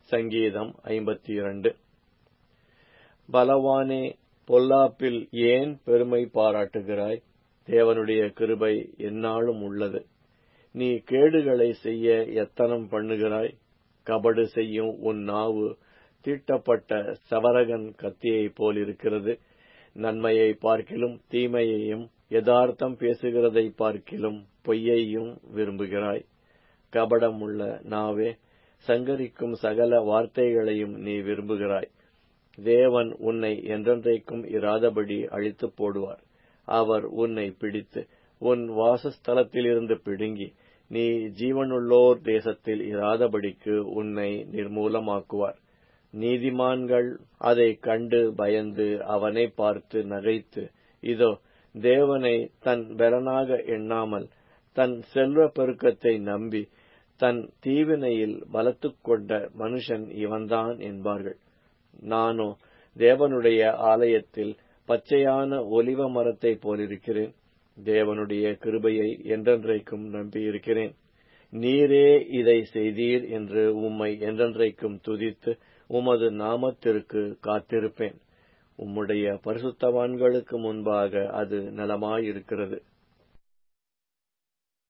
சங்கீதம் ஐம்பத்தி இரண்டு பலவானே பொல்லாப்பில் ஏன் பெருமை பாராட்டுகிறாய் தேவனுடைய கிருபை எந்நாளும் உள்ளது நீ கேடுகளை செய்ய எத்தனம் பண்ணுகிறாய் கபடு செய்யும் உன் நாவு தீட்டப்பட்ட சவரகன் கத்தியைப் போலிருக்கிறது நன்மையை பார்க்கிலும் தீமையையும் யதார்த்தம் பேசுகிறதை பார்க்கிலும் பொய்யையும் விரும்புகிறாய் கபடம் உள்ள நாவே சங்கரிக்கும் சகல வார்த்தைகளையும் நீ விரும்புகிறாய் தேவன் உன்னை என்றென்றைக்கும் இராதபடி அழித்துப் போடுவார் அவர் உன்னை பிடித்து உன் வாசஸ்தலத்திலிருந்து பிடுங்கி நீ ஜீவனுள்ளோர் தேசத்தில் இராதபடிக்கு உன்னை நிர்மூலமாக்குவார் நீதிமான்கள் அதை கண்டு பயந்து அவனை பார்த்து நகைத்து இதோ தேவனை தன் பலனாக எண்ணாமல் தன் செல்வ பெருக்கத்தை நம்பி தன் தீவினையில் பலத்துக் கொண்ட மனுஷன் இவன்தான் என்பார்கள் நானோ தேவனுடைய ஆலயத்தில் பச்சையான ஒலிவ மரத்தை போலிருக்கிறேன் தேவனுடைய கிருபையை என்றென்றைக்கும் நம்பியிருக்கிறேன் நீரே இதை செய்தீர் என்று உம்மை என்றென்றைக்கும் துதித்து உமது நாமத்திற்கு காத்திருப்பேன் உம்முடைய பரிசுத்தவான்களுக்கு முன்பாக அது நலமாயிருக்கிறது